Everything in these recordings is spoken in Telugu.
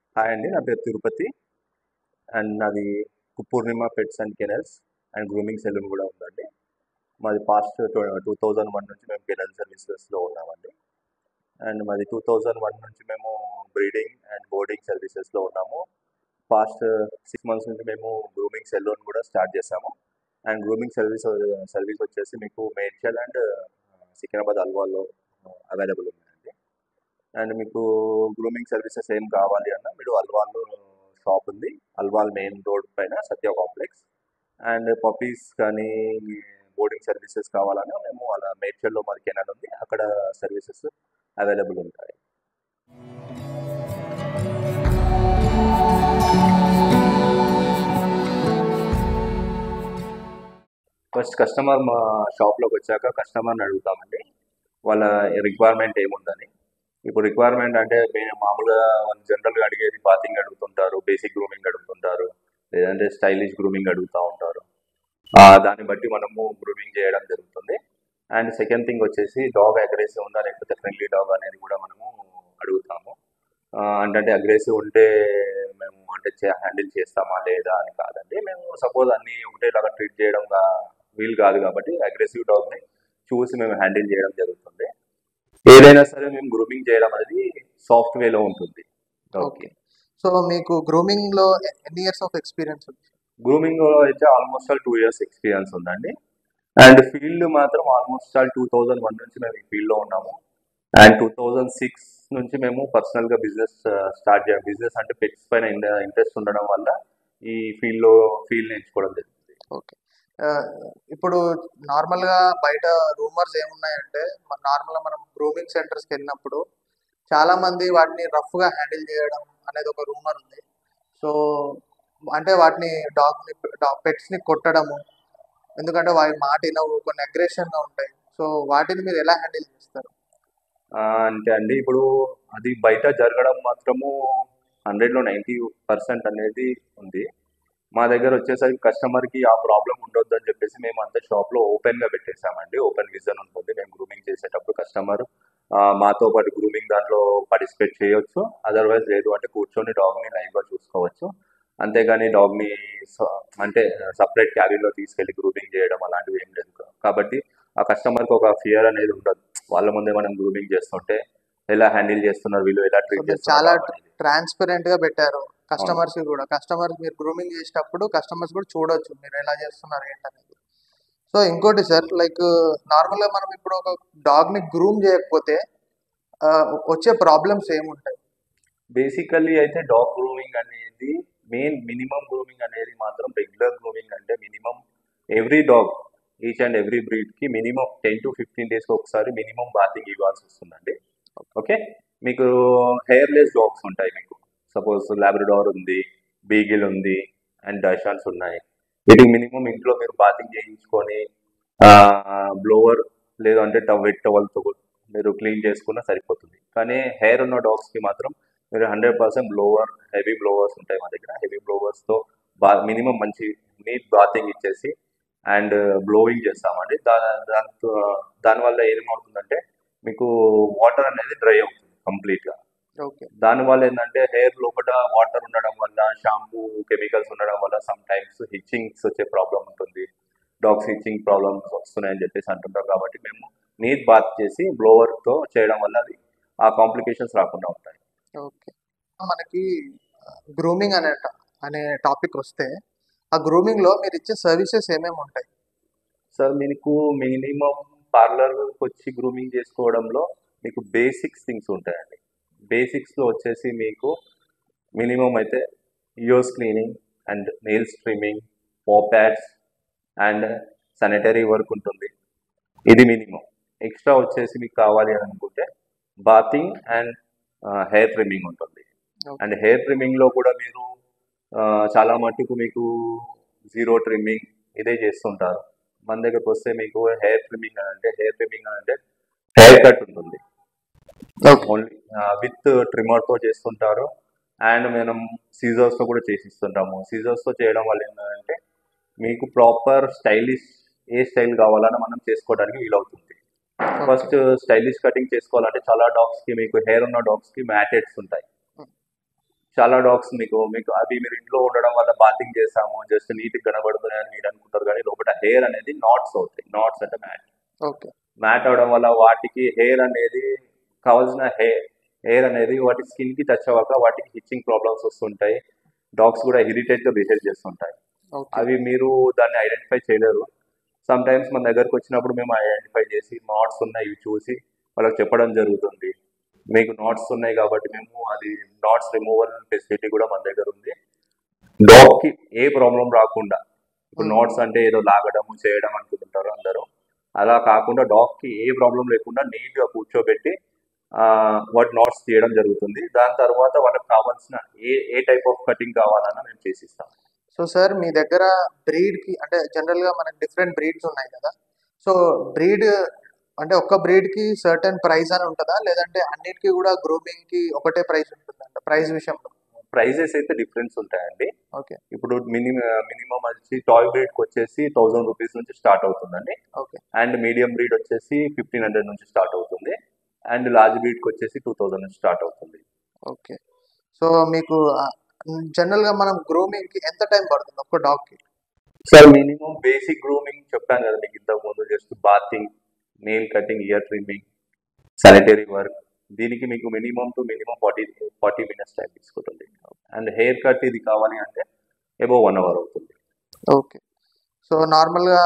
హాయ్ అండి నా పేరు తిరుపతి అండ్ నాది Purnima pets and kennels and grooming salon కూడా ఉందండి మాది పాస్ట్ టూ థౌజండ్ వన్ నుంచి మేము కెనల్ సర్వీసెస్లో ఉన్నామండి అండ్ మాది టూ థౌజండ్ వన్ నుంచి మేము బ్రీడింగ్ అండ్ బోర్డింగ్ సర్వీసెస్లో ఉన్నాము పాస్ట్ సిక్స్ మంత్స్ నుంచి మేము గ్రూమింగ్ సెలూన్ కూడా స్టార్ట్ చేసాము అండ్ గ్రూమింగ్ సర్వీస్ సర్వీస్ వచ్చేసి మీకు మేడ్చల్ అండ్ సికింద్రాబాద్ అల్వాల్లో అవైలబుల్ ఉన్నాయండి అండ్ మీకు గ్రూమింగ్ సర్వీసెస్ ఏం కావాలి అన్నా మీరు అల్వాల్లో షాప్ ఉంది అల్వాల్ మెయిన్ రోడ్ పైన సత్య కాంప్లెక్స్ అండ్ పప్పీస్ కానీ బోర్డింగ్ సర్వీసెస్ కావాలన్నా మేము అలా మేడ్చల్లో మాది కెనాల్ ఉంది అక్కడ సర్వీసెస్ అవైలబుల్ ఉంటాయి ఫస్ట్ కస్టమర్ మా షాప్లోకి వచ్చాక కస్టమర్ని అడుగుతామండి వాళ్ళ రిక్వైర్మెంట్ ఏముందని ఇప్పుడు రిక్వైర్మెంట్ అంటే మేము మామూలుగా జనరల్గా అడిగేది బాతింగ్ అడుగుతుంటారు బేసిక్ గ్రూమింగ్ అడుగుతుంటారు లేదంటే స్టైలిష్ గ్రూమింగ్ అడుగుతూ ఉంటారు ఆ, దాన్ని బట్టి మనము గ్రూమింగ్ చేయడం జరుగుతుంది అండ్ సెకండ్ థింగ్ వచ్చేసి డాగ్ అగ్రెసివ్ ఉందా లేకపోతే ఫ్రెండ్లీ డాగ్ అనేది కూడా మనము అడుగుతాము ఆ, అంటే అగ్రెసివ్ ఉంటే మేము అంటే హ్యాండిల్ చేస్తామా లేదా అని కాదండి మేము సపోజ్ అన్ని ఒకటేలాగా ట్రీట్ చేయడం గా- వీలు కాదు కాబట్టి అగ్రెసివ్ డాగ్ని చూసి మేము హ్యాండిల్ చేయడం జరుగుతుంది ఏదైనా సరే మేము గ్రూమింగ్ చేయడం అనేది సాఫ్ట్ వేలో ఉంటుంది ఓకే సో మీకు గ్రూమింగ్ లో ఎ- ఎన్ని ఇయర్స్ ఆఫ్ ఎక్స్పీరియన్స్ ఉంది గ్రూమింగ్ అయితే almost all two years experience ఉందండి అండ్ ఫీల్డ్ మాత్రం almost all two thousand one నుంచి మేము ఈ ఫీల్డ్లో ఉన్నాము అండ్ టూ థౌజండ్ సిక్స్ నుంచి మేము పర్సనల్గా బిజినెస్ స్టార్ట్ చేయాలి బిజినెస్ అంటే పెట్స్ పైన ఇంట్రెస్ట్ ఉండడం వల్ల ఈ ఫీల్డ్లో ఫీల్డ్ ఎంచుకోవడం జరిగింది ఓకే ఇప్పుడు నార్మల్ గా బయట రూమర్స్ ఏమున్నాయంటే నార్మల్ గా మనం గ్రూమింగ్ సెంటర్స్ కి వెళ్ళినప్పుడు చాలా మంది వాటిని రఫ్ గా హ్యాండిల్ చేయడం అనేది ఒక రూమర్ ఉంది సో అంటే వాటిని డాగ్ ని పెట్స్ ని కొట్టడము ఎందుకంటే వాటి మాట వినవు కొన్ని అగ్రెషన్ గా ఉంటాయి సో వాటిని మీరు ఎలా హ్యాండిల్ చేస్తారు ఆ, అంటే అండి ఇప్పుడు అది బయట జరగడం మాత్రము హండ్రెడ్లో నైంటీ పర్సెంట్ అనేది ఉంది మా దగ్గర వచ్చేసరికి కస్టమర్కి ఆ ప్రాబ్లం ఉండొద్దు అని చెప్పేసి మేము అంతా షాప్లో ఓపెన్గా పెట్టేసామండి ఓపెన్ విజన్ ఉంటుంది మేము గ్రూమింగ్ చేసేటప్పుడు కస్టమర్ మాతో పాటు గ్రూమింగ్ దాంట్లో పార్టిసిపేట్ చేయొచ్చు అదర్వైజ్ లేదు అంటే కూర్చొని డాగ్ని లైవ్గా చూసుకోవచ్చు అంతేగాని డాగ్ని అంటే సపరేట్ క్యారీలో తీసుకెళ్ళి గ్రూమింగ్ చేయడం అలాంటివి ఏం లేదు కాబట్టి ఆ కస్టమర్కి ఒక ఫియర్ అనేది ఉండదు వాళ్ళ ముందే మనం గ్రూమింగ్ చేస్తుంటే ఎలా హ్యాండిల్ చేస్తున్నారు వీళ్ళు ఎలా సో ట్రీట్ మీరు చాలా చేస్తున్నారు అనేది. ట్రాన్స్పరెంట్ గా పెట్టారు కస్టమర్స్ కూడా కస్టమర్స్ మీరు గ్రూమింగ్ చేసేటప్పుడు కస్టమర్స్ కూడా చూడొచ్చు మీరు ఎలా చేస్తున్నారు ఏంటనేది సో ఇంకోటి సార్ లైక్ నార్మల్ గా మనం ఇప్పుడు ఒక డాగ్ ని గ్రూమ్ చేయకపోతే ఆ, వచ్చే ప్రాబ్లమ్స్ ఏముంటాయి బేసికల్లీ అయితే డాగ్ గ్రూమింగ్ అనేది మెయిన్ మినిమం గ్రూమింగ్ అనేది మాత్రం రెగ్యులర్ గ్రూమింగ్ అంటే minimum every dog each and every బ్రీడ్కి మినిమం టెన్ టు ఫిఫ్టీన్ డేస్కి ఒకసారి మినిమం బాతింగ్ ఇవ్వాల్సి వస్తుందండి ఓకే మీకు హెయిర్లెస్ డాగ్స్ ఉంటాయి మీకు సపోజ్ లాబ్రడార్ ఉంది బీగిల్ ఉంది అండ్ డషాన్స్ ఉన్నాయి వీటికి మినిమం ఇంట్లో మీరు బాతింగ్ చేయించుకొని బ్లోవర్ లేదంటే టవ్ వెట్ టవల్తో మీరు క్లీన్ చేసుకున్నా సరిపోతుంది కానీ హెయిర్ ఉన్న డాగ్స్కి మాత్రం మీరు hundred percent blower heavy blowers ఉంటాయి మా దగ్గర హెవీ బ్లోవర్స్తో బా మినిమం మంచి నీట్ బాతింగ్ ఇచ్చేసి అండ్ బ్లోయింగ్ చేస్తామండి దా దాంతో దానివల్ల ఏమవుతుందంటే మీకు వాటర్ అనేది డ్రై అవుతుంది కంప్లీట్గా ఓకే దానివల్ల ఏంటంటే హెయిర్ లోపల వాటర్ ఉండడం వల్ల షాంపూ కెమికల్స్ ఉండడం వల్ల సమ్ టైమ్స్ హిచ్చింగ్స్ వచ్చే ప్రాబ్లం ఉంటుంది డాగ్స్ హిచ్చింగ్ ప్రాబ్లమ్స్ వస్తున్నాయని చెప్పేసి అంటుంటారు కాబట్టి మేము నీట్ బాత్ చేసి బ్లోవర్తో చేయడం వల్ల అది ఆ కాంప్లికేషన్స్ రాకుండా ఉంటాయి ఓకే మనకి గ్రూమింగ్ అనే ట- అనే టాపిక్ వస్తే ఆ గ్రూమింగ్ లో మీరు ఇచ్చే సర్వీసెస్ ఏమేమి ఉంటాయి సార్ మీకు మినిమం పార్లర్కి వచ్చి గ్రూమింగ్ చేసుకోవడంలో మీకు బేసిక్స్ థింగ్స్ ఉంటాయండి బేసిక్స్లో వచ్చేసి మీకు మినిమం అయితే ears cleaning and nails trimming pads and sanitary work ఉంటుంది ఇది మినిమం ఎక్స్ట్రా వచ్చేసి మీకు కావాలి అని అనుకుంటే బాతింగ్ అండ్ హెయిర్ ట్రిమ్మింగ్ ఉంటుంది Okay. అండ్ హెయిర్ ట్రిమ్మింగ్లో కూడా మీరు ఆ, చాలా మట్టుకు మీకు జీరో ట్రిమ్మింగ్ ఇదే చేస్తుంటారు మన దగ్గరకు వస్తే మీకు హెయిర్ ట్రిమ్మింగ్ అని అంటే హెయిర్ ట్రిమ్మింగ్ అని అంటే హెయిర్ కట్ ఉంటుంది ఓన్లీ విత్ ట్రిమ్మర్తో చేస్తుంటారు అండ్ మనం సీజర్స్తో కూడా చేసిస్తుంటాము సీజర్స్తో చేయడం వల్ల ఏంటంటే మీకు ప్రాపర్ స్టైలిష్ ఏ స్టైల్ కావాలన్నా మనం చేసుకోవడానికి వీలవుతుంది ఫస్ట్ స్టైలిష్ కటింగ్ చేసుకోవాలంటే చాలా డాగ్స్ కి మీకు హెయిర్ ఉన్న డాగ్స్ కి మ్యాటెడ్స్ ఉంటాయి చాలా డాగ్స్ మీకు మీకు అవి మీరు ఇంట్లో ఉండడం వల్ల బాతింగ్ చేసాము జస్ట్ నీట్ కనబడుతున్నాయి అని మీరు అనుకుంటారు కానీ లోపల హెయిర్ అనేది నాట్స్ అవుతాయి నాట్స్ అంటే మ్యాట్ ఓకే మ్యాట్ అవడం వల్ల వాటికి హెయిర్ అనేది కావాల్సిన హెయిర్ హెయిర్ అనేది వాటి స్కిన్ కి టచ్ అవ్వక వాటికి హిచ్చింగ్ ప్రాబ్లమ్స్ వస్తుంటాయి డాగ్స్ కూడా ఇరిటేట్ గా బిహేవ్ చేస్తుంటాయి ఓకే అవి మీరు దాన్ని ఐడెంటిఫై చేయలేరు సమ్ టైమ్స్ మన దగ్గరకు వచ్చినప్పుడు మేము ఐడెంటిఫై చేసి నాట్స్ ఉన్నాయి ఇవి చూసి వాళ్ళకి చెప్పడం జరుగుతుంది మీకు నాట్స్ ఉన్నాయి కాబట్టి మేము అది నాట్స్ రిమూవల్ ఫెసిలిటీ కూడా మన దగ్గర ఉంది డాగ్ కి ఏ ప్రాబ్లం రాకుండా ఇప్పుడు Hmm. నాట్స్ అంటే ఏదో లాగడము చేయడం అనుకుంటుంటారు అందరూ అలా కాకుండా డాగ్ కి ఏ ప్రాబ్లం లేకుండా నీట్ గా కూర్చోబెట్టి ఆ, వాటి నాట్స్ తీయడం జరుగుతుంది దాని తర్వాత వాళ్ళకి కావాల్సిన ఏ ఏ టైప్ ఆఫ్ కటింగ్ కావాలన్నా మేము చేసిస్తాం సో సార్ మీ దగ్గర బ్రీడ్ కి అంటే జనరల్ గా మనకి డిఫరెంట్ బ్రీడ్స్ ఉన్నాయి కదా సో బ్రీడ్ అంటే ఒక్క బ్రీడ్ కి సర్టెన్ ప్రైస్ అని ఉంటుందా లేదంటే అన్నిటికీ కూడా గ్రూమింగ్ కి ఒకటే ప్రైస్ ఉంటుందంట ప్రైస్ విషయంలో ప్రైజెస్ అయితే డిఫరెన్స్ ఉంటాయండి ఓకే ఇప్పుడు మినిమం మినిమం వచ్చి టాయ్ బ్రీడ్ వచ్చేసి థౌసండ్ రూపీస్ నుంచి స్టార్ట్ అవుతుందండి ఓకే అండ్ మీడియం బ్రీడ్ వచ్చేసి ఫిఫ్టీన్ హండ్రెడ్ నుంచి స్టార్ట్ అవుతుంది అండ్ లార్జ్ బ్రీడ్కి వచ్చేసి టూ థౌసండ్ నుంచి స్టార్ట్ అవుతుంది ఓకే సో మీకు జనరల్ గా మనం గ్రూమింగ్ కి ఎంత టైం పడుతుంది ఒక్క డాగ్ కి సార్ మినిమం బేసిక్ గ్రూమింగ్ చెప్పాను కదా మీకు ఇంతకు ముందు just bathing nail cutting ear trimming sanitary work దీనికి మీకు minimum to minimum forty forty minutes time తీసుకుంటుంది అండ్ హెయిర్ కట్ ఇది కావాలి అంటే ఎబో వన్ అవర్ అవుతుంది ఓకే సో నార్మల్ గా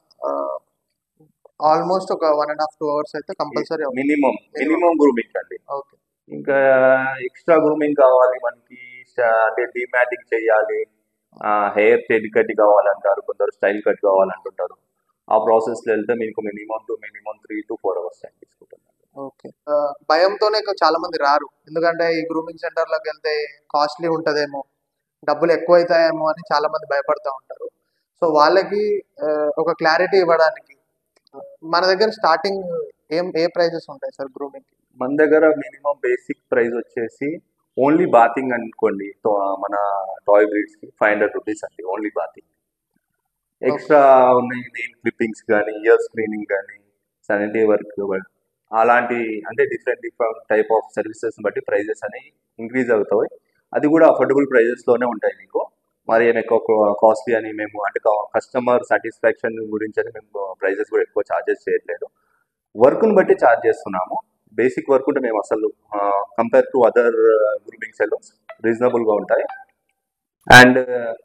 ఆల్మోస్ట్ ఒక one and half two hours అయితే కంపల్సరీ మినిమం మినిమం గ్రూమింగ్ అండి ఓకే ఇంకా ఎక్స్ట్రా గ్రూమింగ్ కావాలి మనకి స్ట- అంటే డిమాటింగ్ చేయాలి హెయిర్ టెడ్ కట్ కావాలంటారు కొందరు స్టైల్ కట్ కావాలంటుంటారు ఆ ప్రాసెస్లో వెళ్తే మీకు minimum to minimum three to four hours time తీసుకుంటుంది ఓకే భయంతోనే ఇక చాలా మంది రారు ఎందుకంటే ఈ గ్రూమింగ్ సెంటర్లోకి వెళ్తే కాస్ట్లీ ఉంటుందేమో డబ్బులు ఎక్కువ అవుతాయేమో అని చాలా మంది భయపడతా ఉంటారు సో వాళ్ళకి ఆ, ఒక క్లారిటీ ఇవ్వడానికి మన దగ్గర స్టార్టింగ్ ఏం ఏ ప్రైజెస్ ఉంటాయి సార్ గ్రూమింగ్ మన దగ్గర మినిమం బేసిక్ ప్రైస్ వచ్చేసి ఓన్లీ బాతింగ్ అనుకోండి తో- మన టాయ్ బ్రీడ్స్కి ఫైవ్ హండ్రెడ్ రూపీస్ అండి ఓన్లీ బాతింగ్ ఎక్స్ట్రా ఉన్నాయి నెయిల్ క్లిప్పింగ్స్ కానీ ఇయర్ స్క్రీనింగ్ కానీ శానిటరీ వర్క్ అలాంటి అంటే different different type of services బట్టి ప్రైజెస్ అనేవి ఇంక్రీజ్ అవుతాయి అది కూడా అఫోర్డబుల్ ప్రైజెస్లోనే ఉంటాయి మీకు మరి ఏమి ఎక్కువ కాస్ట్లీ అని మేము అంటే కస్టమర్ సాటిస్ఫాక్షన్ గురించి అని మేము ప్రైజెస్ కూడా ఎక్కువ ఛార్జెస్ చేయట్లేదు వర్క్ను బట్టి ఛార్జ్ చేస్తున్నాము బేసిక్ వర్క్ ఉంటే మేము అసలు compare to other grooming salons రీజనబుల్గా ఉంటాయి అండ్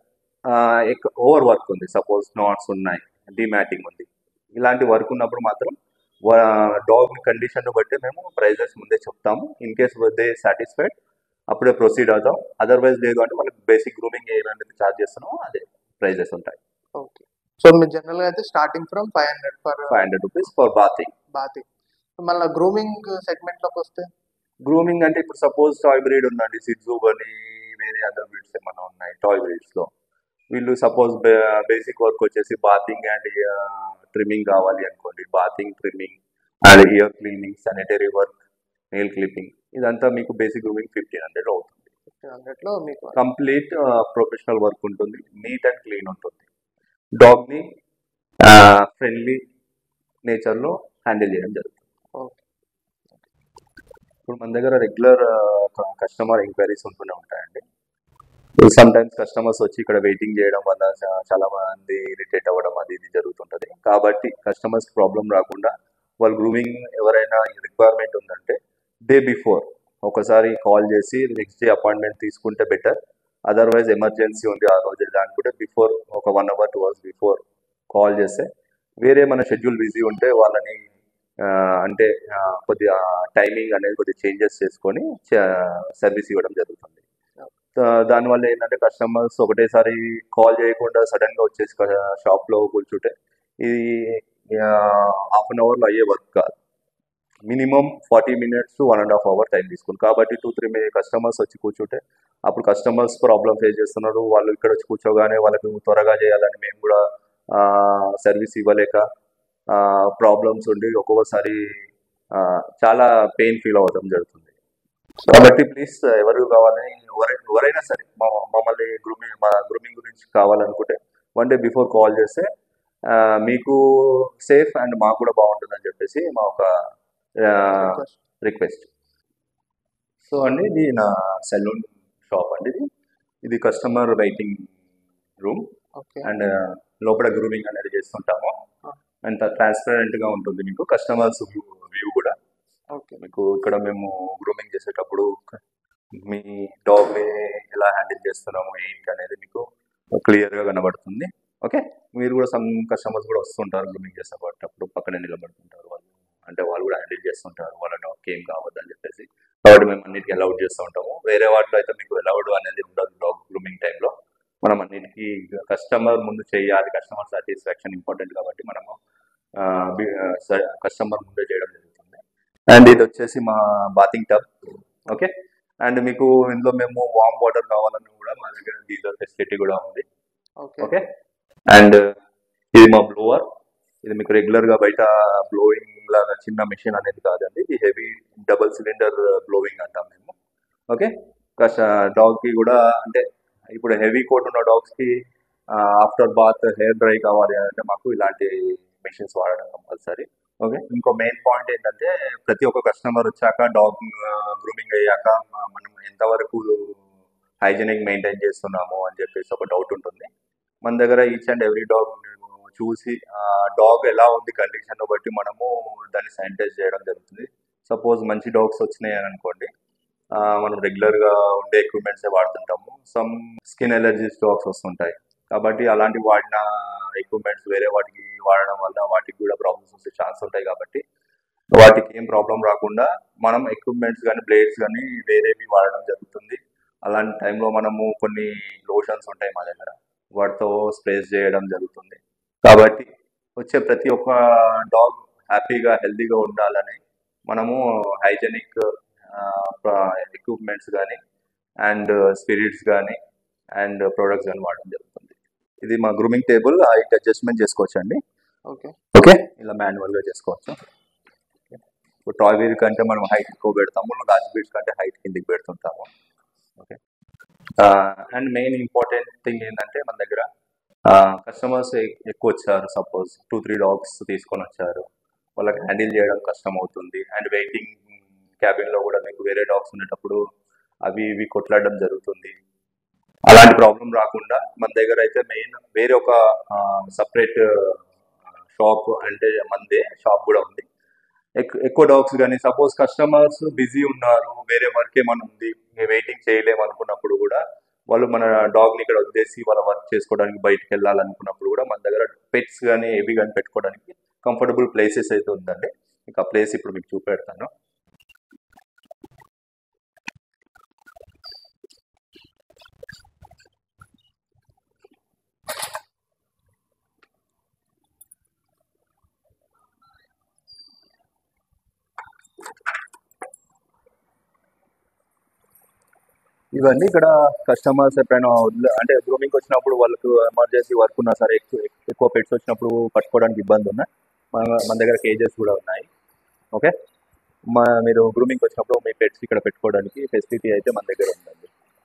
ఓవర్ వర్క్ ఉంది సపోజ్ నాట్స్ ఉన్నాయి డిమాటింగ్ ఉంది ఇలాంటి వర్క్ ఉన్నప్పుడు మాత్రం డాగ్ కండిషన్ బట్టి మేము ప్రైజెస్ ముందే చెప్తాము ఇన్ కేస్ దే సాటిస్ఫైడ్ అప్పుడే ప్రొసీడ్ అవుతాం అదర్వైజ్ లేదు అంటే మనకి బేసిక్ గ్రూమింగ్ ఏమైనా ఛార్జ్ చేస్తున్నామో అదే ప్రైజెస్ ఉంటాయి ఓకే సో మీరు జనరల్గా అయితే starting from five hundred for five hundred rupees for bathing బాతి మళ్ళీ గ్రూమింగ్ సెగ్మెంట్లోకి వస్తే గ్రూమింగ్ అంటే ఇప్పుడు సపోజ్ టాయ్ బ్రీడ్ ఉందండి సిడ్జు కానీ వేరే అదర్ బ్రీడ్స్ ఏమైనా ఉన్నాయి టాయ్ బ్రీడ్స్ లో వీళ్ళు సపోజ్ బేసిక్ వర్క్ వచ్చేసి బాతింగ్ అండ్ ట్రిమ్మింగ్ కావాలి అనుకోండి bathing trimming and ear cleaning sanitary work nail clipping ఇదంతా మీకు బేసిక్ గ్రూమింగ్ ఫిఫ్టీన్ హండ్రెడ్ అవుతుంది ఫిఫ్టీన్ హండ్రెడ్లో మీకు కంప్లీట్ ప్రొఫెషనల్ వర్క్ ఉంటుంది నీట్ అండ్ క్లీన్ ఉంటుంది డాగ్ ని ఫ్రెండ్లీ నేచర్ లో హ్యాండిల్ చేయడం జరుగుతుంది ఓకే ఇప్పుడు మన దగ్గర రెగ్యులర్ కస్టమర్ ఎంక్వైరీస్ ఉంటూనే ఉంటాయండి సమ్ టైమ్స్ కస్టమర్స్ వచ్చి ఇక్కడ వెయిటింగ్ చేయడం వల్ల చా- చాలా మంది ఇరిటేట్ అవ్వడం అది ఇది జరుగుతుంటది కాబట్టి కస్టమర్స్ ప్రాబ్లం రాకుండా వాళ్ళు గ్రూమింగ్ ఎవరైనా రిక్వైర్మెంట్ ఉందంటే డే బిఫోర్ ఒకసారి కాల్ చేసి నెక్స్ట్ డే అపాయింట్మెంట్ తీసుకుంటే బెటర్ అదర్వైజ్ ఎమర్జెన్సీ ఉంది ఆ రోజు అనుకుంటే బిఫోర్ ఒక one hour two hours before call చేస్తే వేరే మన షెడ్యూల్ బిజీ ఉంటే వాళ్ళని ఆ, అంటే ఆ, కొద్దిగా టైమింగ్ అనేది కొద్దిగా చేంజెస్ చేసుకొని సర్వీస్ ఇవ్వడం జరుగుతుంది దా- దానివల్ల ఏంటంటే కస్టమర్స్ ఒకటేసారి కాల్ చేయకుండా సడన్ గా వచ్చేసి షాప్ లో కూర్చుంటే ఇది హాఫ్ అన్ అవర్ లో అయ్యే వర్క్ కాదు minimum forty minutes to one and half hour time తీసుకుంది కాబట్టి టూ త్రీ కస్టమర్స్ వచ్చి కూర్చుంటే అప్పుడు కస్టమర్స్ ప్రాబ్లం ఫేస్ చేస్తున్నారు వాళ్ళు ఇక్కడ వచ్చి కూర్చోగానే వాళ్ళకి త్వరగా చేయాలని మేము కూడా సర్వీస్ ఇవ్వలేక ప్రాబ్లమ్స్ ఉండి ఒక్కొక్కసారి ఆ, చాలా పెయిన్ ఫీల్ అవ్వడం జరుగుతుంది కాబట్టి ప్లీజ్ ఎవరు కావాలని ఎవరైనా ఎవరైనా సరే మా- మమ్మల్ని గ్రూమింగ్ మా గ్రూమింగ్ గురించి కావాలనుకుంటే వన్ డే బిఫోర్ కాల్ చేస్తే ఆ, మీకు సేఫ్ అండ్ మాకు కూడా బాగుంటుందని చెప్పేసి మా ఒక రిక్వెస్ట్ సో అండి ఇది నా సెలూన్ షాప్ అండి ఇది ఇది customer waiting room okay and లోపల గ్రూమింగ్ అనేది చేస్తుంటాము Ah. అంత ట్రాన్స్పరెంట్ గా ఉంటుంది మీకు కస్టమర్స్ వ్యూ కూడా ఓకే మీకు ఇక్కడ మేము గ్రూమింగ్ చేసేటప్పుడు మీ డాగ్ ని ఎలా హ్యాండిల్ చేస్తున్నాము ఏంటి అనేది మీకు క్లియర్ గా కనబడుతుంది ఓకే మీరు కూడా సమ్ కస్టమర్స్ కూడా వస్తుంటారు గ్రూమింగ్ చేసేటప్పుడు పక్కనే నిలబడుతుంటారు వాళ్ళు అంటే వాళ్ళు కూడా హ్యాండిల్ చేస్తుంటారు వాళ్ళ డాగ్ ఏం కావద్దని చెప్పేసి కాబట్టి మేము అన్నిటికీ అలౌడ్ చేస్తూ ఉంటాము వేరే వాటిలో అయితే మీకు అలౌడ్ అనేది ఉండదు డాగ్ గ్రూమింగ్ టైంలో మనం అన్నిటికీ కస్టమర్ ముందు చేయాలి కస్టమర్ సాటిస్ఫాక్షన్ ఇంపార్టెంట్ కాబట్టి మనము కస్టమర్ ముందే చేయడం జరుగుతుంది అండ్ ఇది వచ్చేసి మా బాతింగ్ టబ్ ఓకే అండ్ మీకు ఇందులో మేము వామ్ వాటర్ కావాలని కూడా మా దగ్గర గీజర్ ఫెసిలిటీ కూడా ఉంది ఓకే ఓకే అండ్ ఇది మా బ్లోవర్ ఇది మీకు రెగ్యులర్ గా బయట బ్లోయింగ్ లాగా చిన్న మెషిన్ అనేది కాదండి ఇది హెవీ డబుల్ సిలిండర్ బ్లోవింగ్ అంటాం మేము ఓకే కాస్త డాగ్ కి కూడా అంటే ఇప్పుడు హెవీ కోట్ ఉన్న డాగ్స్ కి ఆఫ్టర్ బాత్ హెయిర్ డ్రై కావాలి అంటే మాకు ఇలాంటి మెషిన్స్ వాడడం కంపల్సరీ ఓకే ఇంకో మెయిన్ పాయింట్ ఏంటంటే ప్రతి ఒక్క కస్టమర్ వచ్చాక డాగ్ గ్రూమింగ్ అయ్యాక మ- మనం ఎంతవరకు హైజీనిక్ మెయింటైన్ చేస్తున్నాము అని చెప్పేసి ఒక డౌట్ ఉంటుంది మన దగ్గర ఈచ్ అండ్ ఎవ్రీ డాగ్ చూసి డాగ్ ఎలా ఉంది కండిషన్ బట్టి మనము దాన్ని శానిటైజ్ చేయడం జరుగుతుంది సపోజ్ మంచి డాగ్స్ వచ్చినాయి అని అనుకోండి ఆ, మనం రెగ్యులర్ గా ఉండే ఎక్విప్మెంట్స్ వాడుతుంటాము సమ్ స్కిన్ ఎలర్జీస్ డాగ్స్ వస్తుంటాయి కాబట్టి అలాంటి వాడిన ఎక్విప్మెంట్స్ వేరే వాటికి వాడడం వల్ల వాటికి కూడా ప్రాబ్లమ్స్ వచ్చే ఛాన్స్ ఉంటాయి కాబట్టి వాటికి ఏం ప్రాబ్లం రాకుండా మనం ఎక్విప్మెంట్స్ కానీ బ్లేడ్స్ కానీ వేరేవి వాడడం జరుగుతుంది అలాంటి టైంలో మనము కొన్ని లోషన్స్ ఉంటాయి మా దగ్గర వాటితో స్ప్రేస్ చేయడం జరుగుతుంది కాబట్టి వచ్చే ప్రతి ఒక్క డాగ్ హ్యాపీగా హెల్తీగా ఉండాలని మనము హైజెనిక్ ఎక్విప్మెంట్స్ కానీ అండ్ స్పిరిట్స్ కానీ అండ్ ప్రొడక్ట్స్ కానీ వాడడం జరుగుతుంది ఇది మా గ్రూమింగ్ టేబుల్ హైట్ అడ్జస్ట్మెంట్ చేసుకోవచ్చు అండి ఓకే ఓకే ఇలా మాన్యువల్గా చేసుకోవచ్చు ఇప్పుడు టాయ్ వీల్ కంటే మనం హైట్ ఎక్కువ పెడతాము గాజు బీడ్స్ కంటే హైట్ కిందికి పెడుతుంటాము okay and main important thing ఏంటంటే మన దగ్గర కస్టమర్స్ ఎక్కువ వచ్చారు సపోజ్ టూ త్రీ డాగ్స్ తీసుకొని వచ్చారు వాళ్ళకి హ్యాండిల్ చేయడం కష్టం అవుతుంది అండ్ వెయిటింగ్ క్యాబిన్లో కూడా మీకు వేరే డాగ్స్ ఉండేటప్పుడు అవి ఇవి కొట్లాడడం జరుగుతుంది అలాంటి ప్రాబ్లం రాకుండా మన దగ్గర అయితే మెయిన్ వేరే ఒక సపరేట్ షాప్ అంటే మందే షాప్ కూడా ఉంది ఎక్- ఎక్కువ డాగ్స్ కానీ సపోజ్ కస్టమర్స్ బిజీ ఉన్నారు వేరే వర్క్ ఏమైనా ఉంది వెయిటింగ్ చేయలేము అనుకున్నప్పుడు కూడా వాళ్ళు మన డాగ్ ని ఇక్కడ వదిలేసి వాళ్ళ వర్క్ చేసుకోవడానికి బయటకు వెళ్ళాలనుకున్నప్పుడు కూడా మన దగ్గర పెట్స్ కానీ ఏవి కానీ పెట్టుకోవడానికి కంఫర్టబుల్ ప్లేసెస్ అయితే ఉందండి మీకు ఆ ప్లేస్ ఇప్పుడు మీకు చూపెడతాను ఇవన్నీ ఇక్కడ కస్టమర్స్ ఎప్పుడైనా వదిలే- అంటే గ్రూమింగ్ వచ్చినప్పుడు వాళ్ళకు ఎమర్జెన్సీ వర్క్ ఉన్నా సరే ఎక్కువ ఎక్కువ పెట్స్ వచ్చినప్పుడు పట్టుకోవడానికి ఇబ్బంది ఉన్నాయి మన మన దగ్గర కేజెస్ కూడా ఉన్నాయి ఓకే మా మీరు గ్రూమింగ్ వచ్చినప్పుడు మీ పెట్స్ ఇక్కడ పెట్టుకోవడానికి ఫెసిలిటీ అయితే మన దగ్గర ఉందండి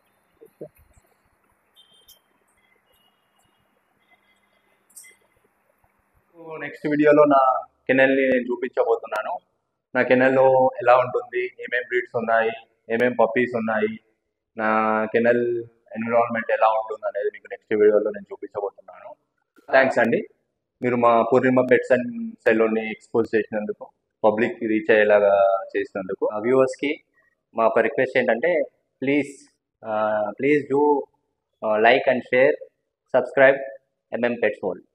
నెక్స్ట్ వీడియోలో నా కెనల్ని నేను చూపించబోతున్నాను నా కెనల్లో ఎలా ఉంటుంది ఏమేమి బ్రీడ్స్ ఉన్నాయి ఏమేమి పప్పీస్ ఉన్నాయి నా కెనల్ ఎన్విరాన్మెంట్ ఎలా ఉంటుంది అనేది మీకు నెక్స్ట్ వీడియోలో నేను చూపించబోతున్నాను థ్యాంక్స్ అండి మీరు మా పూర్ణిమ పెట్స్ అండ్ సెలూన్ని ఎక్స్పోజ్ చేసినందుకు పబ్లిక్ రీచ్ అయ్యేలాగా చేసినందుకు వ్యూవర్స్కి మా ఒక రిక్వెస్ట్ ఏంటంటే please please do like and share subscribe MM pets world